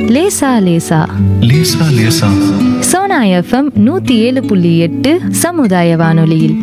லேசா லேசா லேசா லேசா சோனா எஃப்எம் நூத்தி ஏழு புள்ளி எட்டு சமுதாய வானொலியில்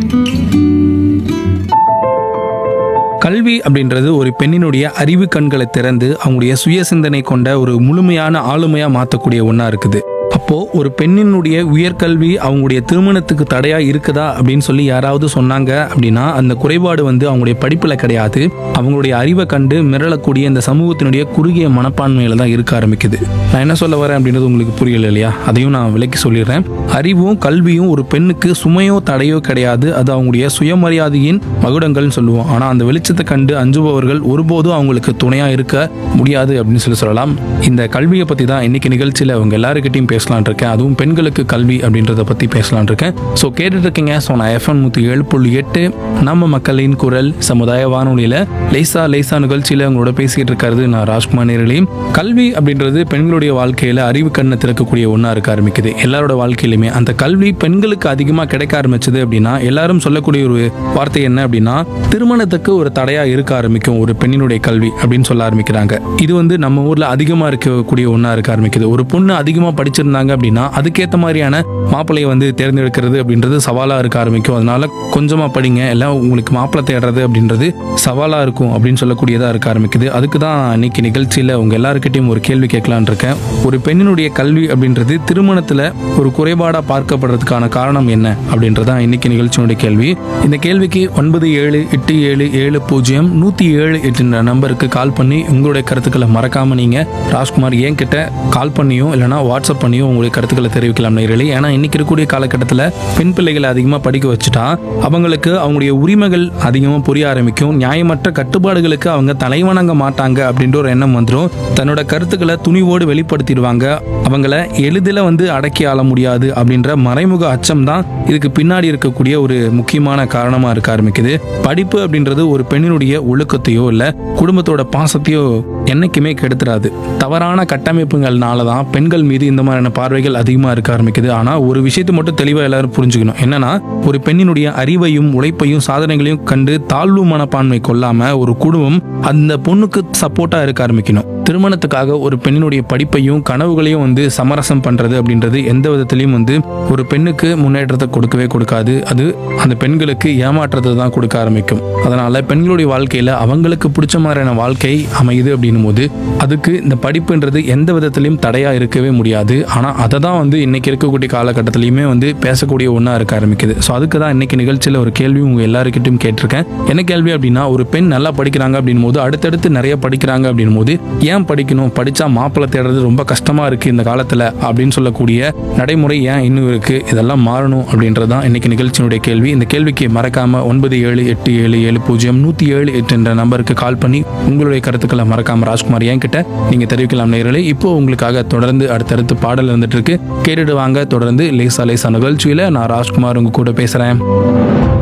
கல்வி அப்படின்றது ஒரு பெண்ணினுடைய அறிவு கண்களை திறந்து அவங்களுடைய சுய சிந்தனை கொண்ட ஒரு முழுமையான ஆளுமையா மாற்றக்கூடிய ஒன்றா இருக்குது அப்போ ஒரு பெண்ணினுடைய உயர்கல்வி அவங்களுடைய திருமணத்துக்கு தடையா இருக்குதா அப்படின்னு சொல்லி யாராவது சொன்னாங்க அப்படின்னா அந்த குறைபாடு வந்து அவங்களுடைய படிப்புல கிடையாது அவங்களுடைய அறிவை கண்டு மிரளக்கூடிய இந்த சமூகத்தினுடைய குறுகிய மனப்பான்மையில தான் இருக்க ஆரம்பிக்குது நான் என்ன சொல்ல வரேன் அப்படின்றது உங்களுக்கு புரியல இல்லையா அதையும் நான் விளக்கி சொல்லிடுறேன் அறிவும் கல்வியும் ஒரு பெண்ணுக்கு சுமையோ தடையோ கிடையாது அது அவங்களுடைய சுயமரியாதையின் மகுடங்கள்னு சொல்லுவோம் ஆனா அந்த வெளிச்சத்தை கண்டு அஞ்சுபவர்கள் ஒருபோதும் அவங்களுக்கு துணையா இருக்க முடியாது அப்படின்னு சொல்லி சொல்லலாம் இந்த கல்வியை பத்தி தான் இன்னைக்கு நிகழ்ச்சியில அவங்க எல்லாருக்கிட்டையும் பேசலான் இருக்கேன் அதுவும் பெண்களுக்கு கல்வி அப்படின்றத பத்தி பேசலான் இருக்கேன் ஸோ கேட்டுட்டு இருக்கீங்க ஸோ நான் எஃப்எம் நூத்தி ஏழு புள்ளி எட்டு நம்ம மக்களின் குரல் சமுதாய வானொலியில லேசா லேசா நிகழ்ச்சியில உங்களோட பேசிக்கிட்டு இருக்காரு நான் ராஜ்குமார் நேரலி கல்வி அப்படின்றது பெண்களுடைய வாழ்க்கையில அறிவு கண்ணை திறக்கக்கூடிய ஒன்றா இருக்க ஆரம்பிக்குது எல்லாரோட வாழ்க்கையிலுமே அந்த கல்வி பெண்களுக்கு அதிகமாக கிடைக்க ஆரம்பிச்சது அப்படின்னா எல்லாரும் சொல்லக்கூடிய ஒரு வார்த்தை என்ன அப்படின்னா திருமணத்துக்கு ஒரு தடையா இருக்க ஆரம்பிக்கும் ஒரு பெண்ணினுடைய கல்வி அப்படின்னு சொல்ல ஆரம்பிக்கிறாங்க இது வந்து நம்ம ஊர்ல அதிகமா இருக்கக்கூடிய ஒன்றா இருக்க ஆரம்பிக்குது ஒரு பொண்ணு அதிகமா படிச்சிருந்தாங்க அப்படின்னா அதுக்கேற்ற மாதிரியான மாப்பிள்ளையை வந்து தேர்ந்தெடுக்கிறது அப்படின்றது சவாலா இருக்க ஆரம்பிக்கும் அதனால கொஞ்சமா படிங்க எல்லாம் உங்களுக்கு மாப்பிள்ளை தேடுறது அப்படின்றது சவாலா இருக்கும் அப்படின்னு சொல்லக்கூடியதா இருக்க ஆரம்பிக்குது அதுக்கு தான் இன்னைக்கு நிகழ்ச்சியில உங்க எல்லாருக்கிட்டையும் ஒரு கேள்வி கேட்கலான் இருக்கேன் ஒரு பெண்ணினுடைய கல்வி அப்படின்றது திருமணத்துல ஒரு குறைபாடா பார்க்கப்படுறதுக்கான காரணம் என்ன அப்படின்றதான் இன்னைக்கு நிகழ்ச்சியினுடைய கேள்வி இந்த கேள்விக்கு ஒன்பது ஏழு எட்டு ஏழு ஏழு பூஜ்ஜியம் நூத்தி ஏழு எட்டுன்ற நம்பருக்கு கால் பண்ணி உங்களுடைய கருத்துக்களை மறக்காம நீங்க ராஜ்குமார் ஏன் கிட்ட கால் பண்ணியோ இல்லைனா வாட்ஸ்அப் பண்ணியோ உங்களுடைய கருத்துக்களை தெரிவிக்கலாம் நேரலை ஏன்னா இன்னைக்கு இருக்கக்கூடிய காலகட்டத்தில் பெண் பிள்ளைகளை அதிகமாக படிக்க வச்சுட்டா அவங்களுக்கு அவங்களுடைய உரிமைகள் அதிகமாக புரிய ஆரம்பிக்கும் நியாயமற்ற கட்டுப்பாடுகளுக்கு அவங்க தலைவணங்க மாட்டாங்க அப்படின்ற ஒரு எண்ணம் வந்துடும் தன்னோட கருத்துக்களை துணிவோடு வெளிப்படுத்திடுவாங்க அவங்கள எளிதில் வந்து அடக்கி ஆள முடியாது அப்படின்ற மறைமுக அச்சம் தான் இதுக்கு பின்னாடி இருக்கக்கூடிய ஒரு முக்கியமான காரணமாக இருக்க ஆரம்பிக்குது படிப்பு அப்படின்றது ஒரு பெண்ணினுடைய ஒழுக்கத்தையோ இல்லை குடும்பத்தோட பாசத்தையோ என்னைக்குமே கெடுத்துறாது தவறான கட்டமைப்புகள்னால தான் பெண்கள் மீது இந்த மாதிரியான பார்வைகள் அதிகமாக இருக்க ஆரம்பிக்குது ஆனால் ஒரு விஷயத்தை மட்டும் தெளிவாக எல்லாரும் புரிஞ்சுக்கணும் என்னன்னா ஒரு பெண்ணினுடைய அறிவையும் உழைப்பையும் சாதனைகளையும் கண்டு தாழ்வு மனப்பான்மை கொள்ளாம ஒரு குடும்பம் அந்த பொண்ணுக்கு சப்போர்ட்டா இருக்க ஆரம்பிக்கணும் திருமணத்துக்காக ஒரு பெண்ணினுடைய படிப்பையும் கனவுகளையும் வந்து சமரசம் பண்றது அப்படின்றது எந்த விதத்திலையும் வந்து ஒரு பெண்ணுக்கு முன்னேற்றத்தை கொடுக்கவே கொடுக்காது அது அந்த பெண்களுக்கு ஏமாற்றத்தை தான் கொடுக்க ஆரம்பிக்கும் அதனால பெண்களுடைய வாழ்க்கையில அவங்களுக்கு பிடிச்ச மாதிரியான வாழ்க்கை அமையுது அப்படின்னும் போது அதுக்கு இந்த படிப்புன்றது எந்த விதத்திலையும் தடையா இருக்கவே முடியாது ஆனா அதை தான் வந்து இன்னைக்கு இருக்கக்கூடிய காலகட்டத்திலையுமே வந்து பேசக்கூடிய ஒன்றா இருக்க ஆரம்பிக்குது ஸோ அதுக்கு தான் இன்னைக்கு நிகழ்ச்சியில் ஒரு கேள்வி உங்க எல்லாருக்கிட்டையும் கேட்டிருக்கேன் என்ன கேள்வி அப்படின்னா ஒரு பெண் நல்லா படிக்கிறாங்க அப்படின் போது அடுத்தடுத்து நிறைய படிக்கிறாங்க அப்படின் போது ஏன் படிக்கணும் படிச்சா மாப்பிள்ளை தேடுறது ரொம்ப கஷ்டமா இருக்கு இந்த காலத்துல அப்படின்னு சொல்லக்கூடிய நடைமுறை ஏன் இன்னும் இருக்கு இதெல்லாம் மாறணும் அப்படின்றது தான் இன்னைக்கு நிகழ்ச்சியினுடைய கேள்வி இந்த கேள்விக்கு மறக்காம ஒன்பது ஏழு எட்டு ஏழு ஏழு பூஜ்ஜியம் நூத்தி ஏழு எட்டு என்ற நம்பருக்கு கால் பண்ணி உங்களுடைய கருத்துக்களை மறக்காம ராஜ்குமார் என் கிட்ட நீங்க தெரிவிக்கலாம் நேரலை இப்போ உங்களுக்காக தொடர்ந்து அடுத்தடுத்து பாடல் இருந்துட்டு இருக்கு கேட்டுட்டு வாங்க தொடர்ந்து லேசா லேசா நிகழ்ச்சியில நான் ராஜ்குமார் உங்க கூட பேசுறேன்